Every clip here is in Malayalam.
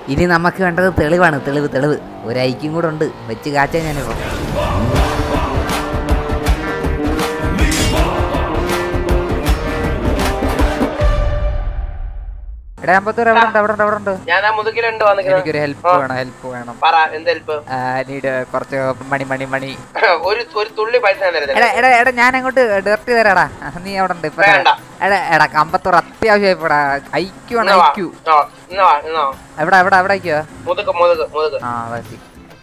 ഇനി നമുക്ക് വേണ്ടത് തെളിവാണ് തെളിവ് തെളിവ് ഒരു ഐക്യം കൂടെ ഉണ്ട് വെച്ച് കാച്ചാ ഞാനിപ്പോ എടാ അമ്പത്തൂർ എവിടെ ഉണ്ട് എവിടെ ഉണ്ട് എവിടെ ഉണ്ട് ഞാൻ ആ മുതുകിലുണ്ട് വന്നിരിക്കുന്നത് എനിക്കൊരു ഹെൽപ്പ് വേണം ഹെൽപ്പ് വേണം പറ എന്ത് ഹെൽപ്പ് നീഡ് കുറച്ച് മണി മണി മണി ഒരു ഒരു തുള്ളി പൈസ ഞാൻ തരുന്നില്ല എടാ എടാ എടാ ഞാൻ അങ്ങോട്ട് ഡയറക്റ്റ് തരാടാ നീ അവിടെ ഉണ്ട് ഇപ്പൊ വേണ്ട. തരാം. എടാ എടാ കമ്പത്തൂർ അത്യാവശ്യമായി പോടാ ഐക്യു ആണ് ഇന്ന് വാ. ഐക്യു ആ, ഇന്ന് വാ, ഇന്ന് വാ. എവിടെ എവിടെ എവിടെ ഐക്യോ മുതുക് മുതുക് മുതുക് ആ മതി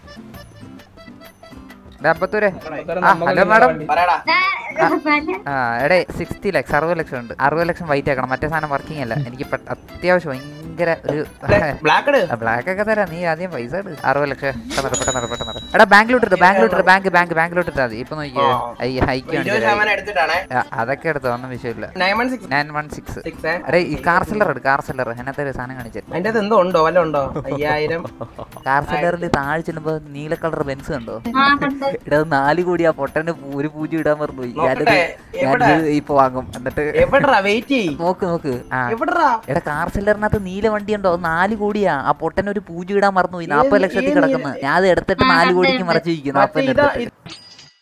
എടാ അമ്പത്തൂര് ആ ഹലോ മാഡം പറയടാ ആ എടേ സിക്സ്റ്റി ലാക്സ് അറുപത് ലക്ഷം ഉണ്ട് അറുപത് ലക്ഷം വൈറ്റ് ആക്കണം മറ്റേ സാധനം വർക്കിംഗ് അല്ല എനിക്ക് പെട്ട- അത്യാവശ്യം ഭയങ്കര ഒരു ബ്ലാക്ക് ഇട് ബ്ലാക്ക് ഒക്കെ തരാം നീ ആദ്യം പൈസ ഇട് അറുപത് ലക്ഷം പെട്ടെന്ന് പെട്ടെന്ന് പെട്ടെന്ന് എടാ ബാങ്കിലോട്ട് ബാങ്കിലോട്ട് ബാങ്ക് ബാങ്ക് ബാങ്കിലോട്ട് ഇട്ടാ മതി ഇപ്പൊ നോക്കിയേ ആ. ഹൈക്ക് ഇരുപത് ശതമാനം എടുത്തിട്ടാണേ അതൊക്കെ എടുത്തോ ഒന്നും വിഷയമില്ല nine one six nine one six six എടേ ഈ കാർ സെല്ലർ എടു കാർ സെല്ലർ അതിനകത്ത് ഒരു സാധനം കാണിച്ചു അതിന്റെ അത് എന്തോ ഉണ്ടോ വല്ല ഉണ്ടോ അയ്യായിരം കാർ സെല്ലറിൽ താഴെ ചെല്ലുമ്പോ നീല കളർ ബെൻസ് കണ്ടോ എടാ അത് നാല് കോടി ആ പൊട്ടന് പൂ- ഒരു പൂജ ഇടാൻ പറഞ്ഞു പോയി ഞാനിത് നോക്കട്ടെ, എവിടെ? ഞാനിത് ഇപ്പൊ വാങ്ങും എന്നിട്ട് എവിടെടാ വെയിറ്റ് ചെയ് നോക്ക് നോക്ക് ആ എവിടെടാ എടാ കാർ സെല്ലറിനകത്ത് നീല വണ്ടി ഉണ്ടോ നാല് കോടിയാ ആ പൊട്ടൻ ഒരു പൂജ ഇടാൻ മറന്നു പോയി നാപ്പത് ഏത് ലക്ഷത്തിൽ ഏത് കിടക്കുന്നു ഞാൻ അത് എടുത്തിട്ട് നാല് കോടിക്ക് മറച്ചു വയ്ക്കും മറ്റേ നാപ്പത് ഇതാ ലക്ഷത്തിൽ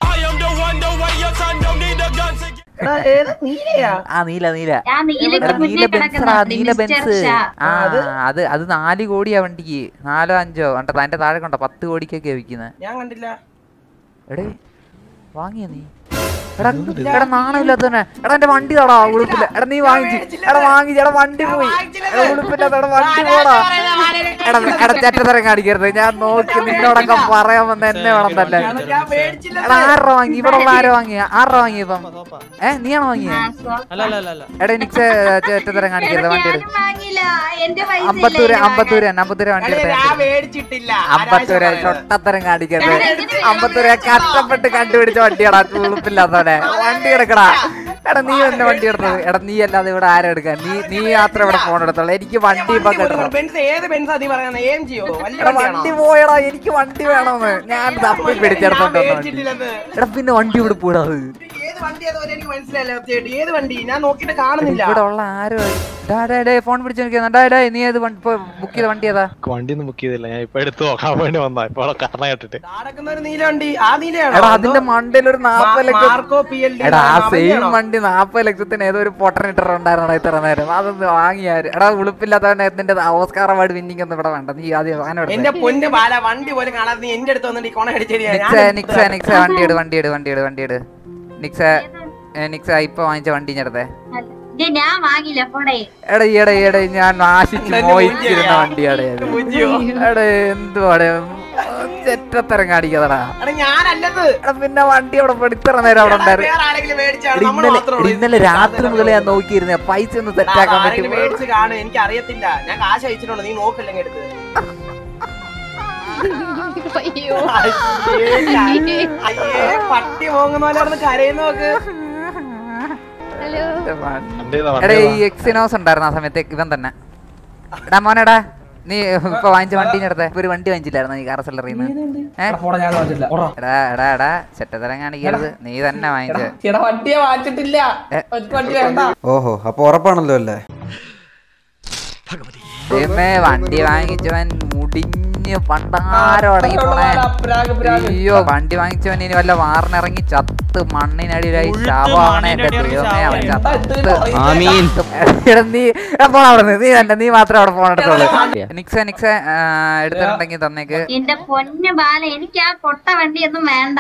എടാ, ഏത് നീലയാ ആ നീല നീല ഞാൻ നീലയ്ക്ക് എടാ മുന്നേ നീല ബെൻസറാ കിടക്കുന്നുണ്ട് നീല ബെൻസ് മിസ്റ്റർ ഷാ ആ അത് അത് നാല് കോടിയാ വണ്ടിക്ക് നാലോ അഞ്ചോ കണ്ടോ അതിന്റെ താഴെ കണ്ടോ പത്ത് കോടിക്കൊക്കെയാ വിൽക്കുന്നത് ഞാൻ കണ്ടില്ല എടേ വാങ്ങിയ നീ എടാ എടാ നാണമില്ലാത്തവനെ എടാ എന്റെ വണ്ടി തടാ ഉളുപ്പില്ല എടാ നീ വാങ്ങിച്ചു എടാ വാങ്ങിച്ചു എടാ വണ്ടി പോയി എടാ ഉളുപ്പില്ലാത്ത എടാ വണ്ടി പോടാ എടാ എടാ ചെറ്റത്തരം കാണിക്കരുത് ഞാൻ നോക്കി നിന്നോടൊക്കെ പറയാൻ വന്ന എന്നെ വേണം തന്നെ ഞാൻ മേടിച്ചില്ല എടാ ആറ് രൂപ വാങ്ങി ഇവിടെ ഉള്ള ആരോ വാങ്ങിയ ആറ് രൂപ വാങ്ങിയപ്പം ഏ നീയാണോ വാങ്ങിയ എടാ എനിക്ക് ചെറ്റത്തരം കാണിക്കരുത് വണ്ടി എടു ഞാനും വാങ്ങിയില്ല എന്റെ പൈസ ഇല്ല അമ്പത്തൂര് ഇതിന് അമ്പത്തൂര് തന്നെ അമ്പത്തൂര് വണ്ടി അല്ലേ, എടുത്തേ ഞാൻ മേടിച്ചിട്ടില്ല അമ്പത്തൂര് ചൊട്ടത്തരം കാണിക്കരുത് അമ്പത്തൂര് കഷ്ടപ്പെട്ട് കണ്ടുപിടിച്ച വണ്ടിയാടാ ഉളുപ്പില്ലാത്തവനെ വണ്ടി എടുക്കടാ എടാ നീ എന്നെ വണ്ടി എടുത്തത് എടാ നീ അല്ലാതെ ഇവിടെ ആരും എടുക്കാൻ നീ നീ മാത്രം ഇവിടെ ഫോൺ എടുത്തോളൂ എനിക്ക് വണ്ടി ഇപ്പൊ കിട്ടണം ബെൻസ് ഏത് ബെൻസാ നീ പറയുന്നത് ഏം ചെയ്യോ വലിയ എടാ വണ്ടിയാണോ? വണ്ടി പോയടാ എനിക്ക് വണ്ടി വേണമെന്ന് ഞാൻ തപ്പി ഞാൻ പിടിച്ചെടുത്തോണ്ട് വന്ന വണ്ടി മേടിച്ചിട്ടില്ലെന്ന്. എടാ പിന്നെ വണ്ടി ഇവിടെ പോടാത് ഏത് വണ്ടി അതുപോലെ എനിക്ക് മനസ്സിലായില്ല സത്യമായിട്ട്. ഏത് വണ്ടി ഞാൻ നോക്കിയിട്ട് കാണുന്നില്ല ഇവിടെ ഉള്ള ആരോ ഡാ ഡാ ഡേ ഫോൺ പിടിച്ചു നോക്കിയാ ഡാ ഡാ നീ ഏത് ബുക്ക് ചെയ്ത വണ്ടി ഏതാ വണ്ടി ഒന്നും ബുക്ക് ചെയ്തില്ല ഞാൻ ഇപ്പൊ എടുത്ത് നോക്കാൻ വേണ്ടി വന്നാ ഇപ്പൊ അവിടെ കാരണം കേട്ടിട്ട് നടക്കുന്ന ഒരു നീല വണ്ടി ആ നീലയാണോ എടാ അതിന്റെ മണ്ടയിൽ ഒരു നാപ്പത് ലക്ഷം മാർക്കോ പി എൽ ഡി എടാ ആ സെയിം വണ്ടി നാപ്പത് ലക്ഷത്തിന് ഏതോ ഒരു പൊട്ടനിട്ടർ ഉണ്ടായിരുന്നു ഇത്ര നേരം അതൊന്ന് വാങ്ങിയാര് എടാ ഉളുപ്പില്ലാത്തവനെ നിന്റെ ഓസ്കാർ അവാർഡ് വിന്നിങ് ഒന്നും ഇവിടെ വേണ്ട നീ ആദ്യം സാധനം എടുത്തേ. എന്റെ പൊന്ന് ബാല വണ്ടി പോലും കാണാതെ നീ എന്റെ അടുത്ത് വന്നിട്ട് ഈ കൊണ അടിച്ചേരിയാ നിക്സ നിക്സ നിക്സ വണ്ടി ഇട് വണ്ടി ഇട് വണ്ടി ഇട് വണ്ടി ഇട് നിക്സ ഏ, നിക്സ ഇപ്പൊ വാങ്ങിച്ച വണ്ടി ഞെടുത്തേ ഇത് ഞാൻ വാങ്ങിയില്ല പോടേ എടാ ഈടെ ഈടെ ഞാൻ ആശിച്ച് മോഹിച്ചിരുന്ന വണ്ടിയാടെ അത് എടാ എന്തുവാടെ ചെറ്റത്തരം കാണിക്കതടാ എടാ ഞാനല്ലത് എടാ പിന്നെ വണ്ടി അവിടെ ഇപ്പൊ ഇത്ര നേരം അവിടെ ഉണ്ടായിരുന്നു വേറെ ആരെങ്കിലും മേടിച്ചാണ് എടാ, നമ്മൾ ഇന്നലെ മാത്രമേ എടാ, ഉള്ളൂ. ഇന്നലെ രാത്രി മുതൽ ഞാൻ നോക്കിയിരുന്ന പൈസ ഒന്ന് സെറ്റാക്കാൻ ആരെങ്കിലും പറ്റും മേടിച്ച് കാണും എനിക്ക് അറിയത്തില്ല ഞാൻ കാശ് അയച്ചിട്ടുണ്ട് നീ നോക്കില്ലെങ്കിൽ എടുത്ത് അയ്യോ അയ്യേ, അയ്യേ പട്ടി പോകുന്ന പോലെ അവിടെ കരയുന്ന നോക്ക് ഹലോ വണ്ടി ഏതാ, വണ്ടി എടാ ഏതാ? ഈ എക്സിനോസ് ഉണ്ടായിരുന്നു ആ സമയത്ത് ഇവൻ തന്നെ എടാ മോനെടാ നീ ഇപ്പൊ വാങ്ങിച്ച വണ്ടി എടുത്തേ ഒരു വണ്ടി വാങ്ങിച്ചില്ലായിരുന്നു ഈ കാർ സെല്ലറിന്ന് എടാ എടാ എടാ ചെറ്റത്തരം കാണിക്കരുത് നീ തന്നെ വാങ്ങിച്ച വണ്ടിയെ വാങ്ങിച്ചിട്ടില്ല ഏ. വണ്ടി വേണ്ട ഓഹോ അപ്പൊ ഉറപ്പാണല്ലോ അല്ലേ ദൈവമേ വണ്ടി വാങ്ങിച്ചവൻ മുടിഞ്ഞ് പണ്ടാരോ അടങ്ങി പോണേ അയ്യോ വണ്ടി വാങ്ങിച്ചവൻ ഇനി വല്ല വാറിനിറങ്ങി ചത്ത് മണ്ണിനടിയിലായി ശാവാണേ എന്റെ ദൈവമേ അവൻ ചത്ത് ആമീൻ. എടാ നീ എടാ പോണ അവിടെ നീ തന്നെ നീ മാത്രം അവിടെ ഫോൺ എടുത്തോളൂ നിക്സ നിക്സ ആ, എടുത്തിട്ടുണ്ടെങ്കിൽ തന്നേക്ക് എന്റെ പൊന്ന് ബാല എനിക്ക് ആ പൊട്ട വണ്ടിയൊന്നും വേണ്ട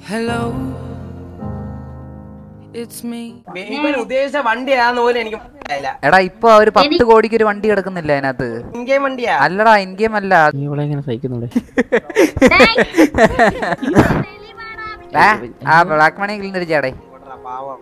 ഇവൻ ഉദ്ദേശിച്ച വണ്ടി ഏതാന്ന് പോലും എനിക്ക് മനസ്സിലായില്ല എടാ ഇപ്പൊ ഒരു പത്ത് കോടിക്ക് ഒരു വണ്ടി കിടക്കുന്നില്ല അതിനകത്ത് ഇൻകേ വണ്ടിയാ അല്ലടാ ഇൻ ഗെയിം അല്ല ഡേയ്, ഏ, ആ ബ്ലാക്ക് മണി തിരിച്ചാടേ പാവം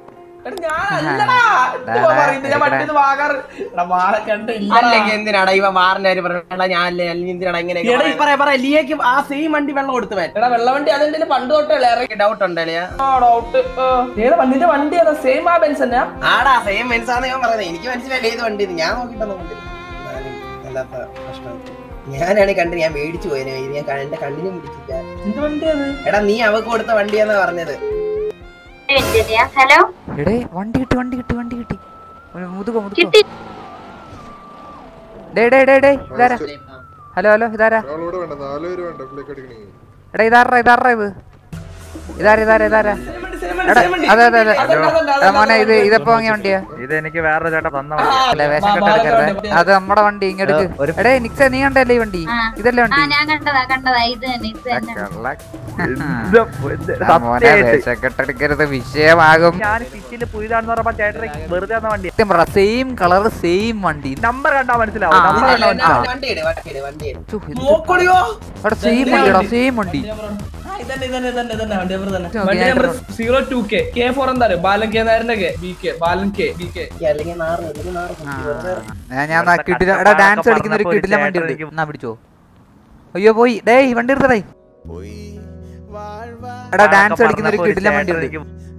അല്ലെങ്കിൽ അല്ലെങ്കിൽ എന്തിനാടാ ഇവ വാറിന്റെ പറഞ്ഞാ ഞാൻ അല്ലെങ്കിൽ എന്തിനാടാ ഇങ്ങനെ പറയാ പറയാ ലിയക്ക് ആ സെയിം വണ്ടി വെള്ളം കൊടുത്തു എടാ വെള്ളവണ്ടി അതിന്റെ പണ്ട് തൊട്ടല്ലേ ഇറങ്ങി ഡൗട്ട് ഉണ്ട് ലിയ ഡൗട്ട് ഏതാ വണ്ടിന്റെ വണ്ടി ഏതാ സെയിം ആ ബെൻസ് തന്നെയാ ആടാ സെയിം മനസ്സാന്ന് ഞാൻ പറയുന്നത് എനിക്ക് മനസ്സിലായില്ല ഏത് വണ്ടി ഇത്. ഞാൻ നോക്കിട്ടൊന്നും കണ്ടില്ല എന്നാലും വല്ലാത്ത പ്രശ്നം ഞാനാണ് കണ്ട് ഞാൻ മേടിച്ചു പോയത് ഇത് ഞാൻ ക- എന്റെ കണ്ണിന് പിടിച്ചില്ല എന്ത് വണ്ടിയത് എടാ നീ അവക്ക് കൊടുത്ത വണ്ടിയാന്നാ പറഞ്ഞത് ഹലോ എടേ വണ്ടി കിട്ടി വണ്ടി കിട്ടി വണ്ടി കിട്ടി ഒരു മുതുകോ മുതുകോ കിട്ടി ഡേ ഡേ ഡേ ഡേ ഇതാരാ ഹലോ ഹലോ ഇതാരാ ഒരാളോട് വേണ്ട നാലുപേര് വേണ്ട പുള്ളിക്ക് അടിക്കണേ എടാ ഇതാരാ ഇതാരാ ഇത് ഇതാരാ ഇതാരാ ഇതാരാ എടാ അതെ അതെ അതെ എടാ മോനെ ഇത് ഇതെപ്പോ വാങ്ങിയ വണ്ടിയാ ഇത് എനിക്ക് വേറൊരു ചേട്ടൻ തന്ന അല്ലെ വേഷം കെട്ടെടുക്കരുത് അത് നമ്മുടെ വണ്ടി ഇങ്ങെടുക്ക് എടേ നിക്സ നീ കണ്ടല്ലേ ഈ വണ്ടി ആ. ഇതല്ലേ ആ വണ്ടി ഞാൻ കണ്ടതാ കണ്ടതാ ഇത് തന്നെ ഇത് തന്നെ ആ, മോനെ വേഷം കെട്ടെടുക്കരുത് വിഷയമാകും ഞാൻ സിറ്റിയിൽ പുതിയതാണെന്ന് പറഞ്ഞപ്പോ ചേട്ടൻ വെറുതെ തന്ന വണ്ടി സത്യം പറ സെയിം കളർ സെയിം വണ്ടി നമ്പർ കണ്ടാ മനസ്സിലാവും ആ, നമ്പർ ആ, കണ്ടാ ആ. മനസ്സിലാവും വണ്ടിയിട് വണ്ടിയിട് വണ്ടിയിട് ഛു, ഇത് നോക്കടിയോ എടാ സെയിം വണ്ടിടാ സെയിം വണ്ടി ആ, ഇതന്നെ ഇതന്നെ ഇതന്നെ ഇതന്നെ വണ്ടി നമ്പർ തന്നെ ഓക്കേ, വണ്ടി ഞാൻ number zero two K K four എന്താ അറിയോ ബാലൻ കെ നായരുടെ K B K Balan K B K ഈ അല്ലെങ്കിൽ നാറ് അല്ലെങ്കിൽ നാറ് ആ, കുത്തി വെറുതെ ഞാൻ ഞാൻ ആ കിടില എടാ ഡാൻസ് കളിക്കുന്ന ഒരു കിടില വണ്ടി ഉണ്ട് എന്നാ പിടിച്ചോ അയ്യോ പോയി ഡേയ് വണ്ടി എടുത്തടേ എടാ ഡാൻസ് കളിക്കുന്ന ഒരു കിടില വണ്ടി ഉണ്ട്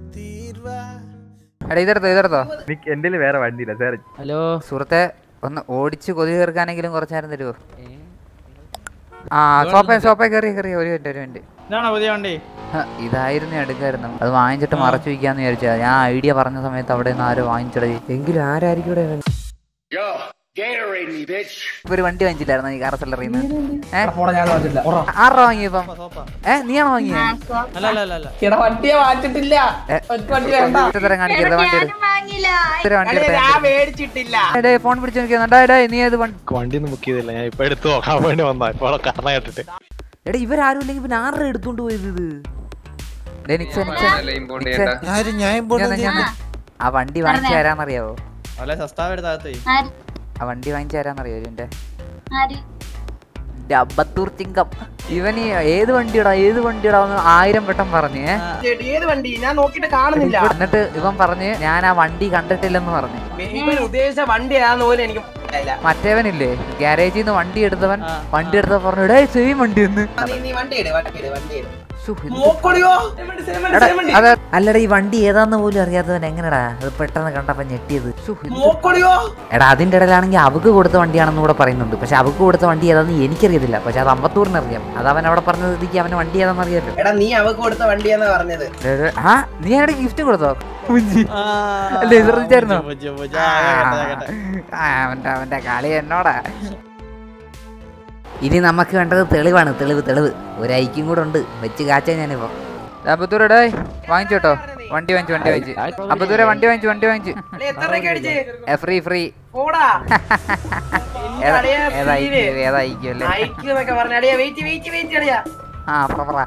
എടാ ഇതെടുത്തോ ഇതെടുത്തോ എന്റെ വേറെ വണ്ടിയില്ല സാർ ഹലോ സുഹൃത്തെ ഒന്ന് ഓടിച്ച് കൊതി തീർക്കാനെങ്കിലും കുറച്ച് നേരം തരുമോ ആ സോപ്പ സോപ്പ കയറി കയറി ഒരു മിനിറ്റ് ഒരു മിനിറ്റ് ഇതാണോ പുതിയ വണ്ടി ഹ, ഇതായിരുന്നു എടുക്കായിരുന്നു അത് വാങ്ങിച്ചിട്ട് മറച്ചു വയ്ക്കാന്ന് വിചാരിച്ചാ ഞാൻ ഐഡിയ പറഞ്ഞ സമയത്ത് അവിടെ നിന്ന് ആരും വാങ്ങിച്ചടേ എങ്കിലും ആരായിരിക്കും ഇവിടെ ഇപ്പൊ ഒരു വണ്ടി വാങ്ങിച്ചില്ലായിരുന്നു ഈ കാർ സെല്ലറിന്ന് ഏഹ് പോടാ ഞാൻ വാങ്ങിച്ചില്ല ആറാ വാങ്ങിയപ്പം ഏ നീയാണോ വാങ്ങിയത് എടാ വണ്ടിയെ വാങ്ങിച്ചിട്ടില്ല ഏ. ഒറ്റ വണ്ടി വേണ്ട ഇത്തരം കാണിക്കരുത് വണ്ടി എടു. ഞാനും വാങ്ങിയില്ല ഇത്തരം വണ്ടി എടുത്ത് ഞാൻ മേടിച്ചിട്ടില്ല ഡേ ഫോൺ പിടിച്ച് നോക്കിയാ ഡേ നീ ഏത് വണ്ടി വണ്ടി ഒന്നും ബുക്ക് ചെയ്തില്ല ഞാൻ ഇപ്പൊ എടുത്ത് നോക്കാൻ വേണ്ടി വന്നാ ഇപ്പൊ കർണ കേട്ടിട്ട് എടാ ഇവരാരും ഇല്ലെങ്കിൽ പിന്നെ ആരുടെ എടുത്തോണ്ട് പോയത് ഇത് ഡേ നിക്സ നിക്സ നിക്സ. ഞാൻ- ഞാൻ- ആ വണ്ടി വാങ്ങിച്ചു തരാന്നറിയാവോ ആര് ആ വണ്ടി വാങ്ങിച്ചു തരാന്നറിയോ ഇതിന്റെ ആര് ഡബത്തൂർ ചിങ്കം ഇവൻ ഈ ഏത് വണ്ടിയടാ ഏത് വണ്ടിയടാ എന്ന് ആയിരം വട്ടം പറഞ്ഞേ ചേട്ടി, ഏത് വണ്ടി ഞാൻ നോക്കിട്ട് കാണുന്നില്ല എന്നിട്ട് ഇവൻ പറഞ്ഞ് ഞാൻ ആ വണ്ടി കണ്ടിട്ടില്ലെന്ന് പറഞ്ഞു ഇവൻ ഉദ്ദേശിച്ച വണ്ടി ഏതാന്ന് പോലും എനിക്ക് മനസ്സിലായില്ല മറ്റേവനില്ലേ ഗ്യാരേജിൽ നിന്ന് വണ്ടി എടുത്തവൻ വണ്ടി എടുത്ത പറഞ്ഞു എടേ സെയിം വണ്ടി എന്ന് ആ, നീ നീ വണ്ടി ഇട് വണ്ടി ഇട് വണ്ടി ഇട് ശ്ശോ, ഇത് നോക്കടിയോ എടാ, അതെ അല്ലടാ ഈ വണ്ടി ഏതാന്ന് പോലും അറിയാത്തവൻ എങ്ങനെടാ അത് പെട്ടെന്ന് കണ്ടപ്പോ ഞെട്ടിയത് ശ്ശോ, ഇത് നോക്കടിയോ എടാ അതിന്റെ ഇടയിലാണെങ്കിൽ അവക്ക് കൊടുത്ത വണ്ടിയാണെന്ന് കൂടെ പറയുന്നുണ്ട് പക്ഷെ അവക്ക് കൊടുത്ത വണ്ടി ഏതാന്ന് എനിക്കറിയത്തില്ല പക്ഷെ അത് അമ്പത്തൂറിന് അറിയാം അത് അവൻ അവിടെ പറഞ്ഞ സ്ഥിതിക്ക് അവന് വണ്ടി ഏതാന്ന് അറിയാലോ എടാ നീ അവക്ക് കൊടുത്ത വണ്ടിയാന്നാ പറഞ്ഞത് ഡേ, ഡേ, ആ നീ അവിടെ ഗിഫ്റ്റ് കൊടുത്തോ കുഞ്ചി അല്ലേ ശ്രദ്ധിച്ചായിരുന്നോ ആ, അവന്റെ അവന്റെ കളി എന്നോടാ ഇനി നമുക്ക് വേണ്ടത് തെളിവാണ് തെളിവ് തെളിവ് ഒരു ഐക്യം കൂടെ ഉണ്ട് വെച്ച് കാച്ചാ ഞാനിപ്പോ അമ്പത്തൂരടേ വാങ്ങിച്ചോട്ടോ വണ്ടി വാങ്ങിച്ചു വണ്ടി വാങ്ങിച്ചു അമ്പത്തൂരെ വണ്ടി വാങ്ങിച്ചു വണ്ടി വാങ്ങിച്ചു അളിയ, എത്ര രൂപയ്ക്ക് അടിച്ച് ഏ, ഫ്രീ ഫ്രീ പോടാ ഏതാ അളിയാ, ഏതാ ഫ്രീ. ഐക്യം ഏതാ ഐക്യം അല്ലേ ഐക്യം എന്നൊക്കെ പറഞ്ഞ അടിയാ വെയിറ്റ് വെയിറ്റ് വെയിറ്റ് അടിയാ ആ പറ പറ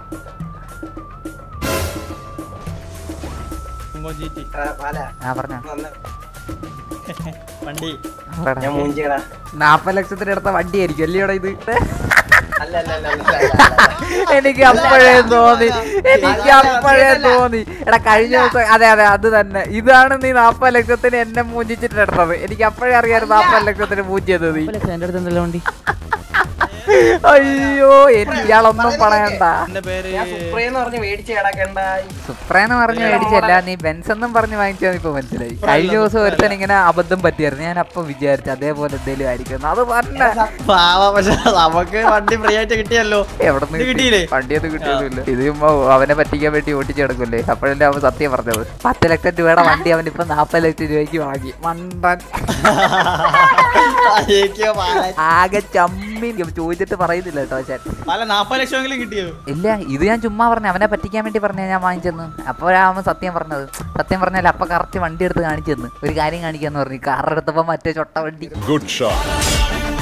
ആ, പാല, ആ പറഞ്ഞോ വന്ന്. വണ്ടി പറടാ. ഞാൻ മൂഞ്ചിയടാ നാപ്പത് ലക്ഷത്തിന് എടുത്ത വണ്ടിയായിരിക്കും അല്ലയോടാ ഇത് അല്ല അല്ല അല്ല, അല്ല അല്ല, അല്ല. എനിക്ക് അപ്പോഴേ തോന്നി എനിക്ക് അപ്പോഴേ തോന്നി എടാ കഴിഞ്ഞ ദിവസം അതെ അതെ അത് തന്നെ ഇതാണ് നീ നാപ്പത് ലക്ഷത്തിന് എന്നെ മൂഞ്ചിച്ചിട്ട് എടുത്തത് എനിക്ക് അപ്പോഴേ അറിയാറ് നാപ്പത് ലക്ഷത്തിന് മൂഞ്ചിയത് നീ എന്റെ അടുത്ത് എന്തല്ലോ വണ്ടി അയ്യോ എനിക്ക് ഇയാളൊന്നും പറയണ്ട ഞാൻ സുപ്രിയെന്ന് പറഞ്ഞ് മേടിച്ച് കിടക്കണ്ട സുപ്രേന്ന് പറഞ്ഞ് മേടിച്ചല്ല നീ ബെൻസ് എന്നും പറഞ്ഞ് വാങ്ങിച്ചതെന്ന് ഇപ്പൊ മനസ്സിലായി കഴിഞ്ഞ ദിവസം ഒരുത്തൻ ഇങ്ങനെ അബദ്ധം പറ്റിയായിരുന്നു ഞാൻ അപ്പൊ വിചാരിച്ചു അതേപോലെ എന്തേലും ആയിരിക്കും അത് പറഞ്ഞ പക്ഷെ നമുക്ക് വണ്ടി ഫ്രീ ആയിട്ട് കിട്ടിയല്ലോ എവിടെ ഇത് കിട്ടിയില്ലേ? വണ്ടിയൊന്നും കിട്ടിയൊന്നുമില്ല ഇത് ചുമ്മാ അവനെ പറ്റിക്കാൻ വേണ്ടി ഓടിച്ചു കിടക്കൂലേ അപ്പോഴല്ലേ അവൻ സത്യം പറഞ്ഞത് പത്ത് ലക്ഷം രൂപയുടെ വണ്ടി അവൻ ഇപ്പൊ നാപ്പത് ലക്ഷം രൂപയ്ക്ക് വാങ്ങി മണ്ടൻ ആകെ ചമ്മി ചോദിച്ചിട്ട് പറയുന്നില്ല കേട്ടോ പക്ഷേ അല്ല നാപ്പത് ലക്ഷമെങ്കിലും കിട്ടിയോ ഇല്ല ഇത് ഞാൻ ചുമ്മാ പറഞ്ഞു അവനെ പറ്റിക്കാൻ വേണ്ടി പറഞ്ഞ ഞാൻ വാങ്ങിച്ചെന്ന് അപ്പോഴാവുമ്പോ സത്യം പറഞ്ഞത് സത്യം പറഞ്ഞാൽ അപ്പൊ കറക്റ്റ് വണ്ടി എടുത്ത് കാണിച്ചെന്ന് ഒരു കാര്യം കാണിക്കാന്ന് പറഞ്ഞു കാർ എടുത്തപ്പോ മറ്റേ ചൊട്ട വണ്ടി ഗുഡ് ഷോട്ട്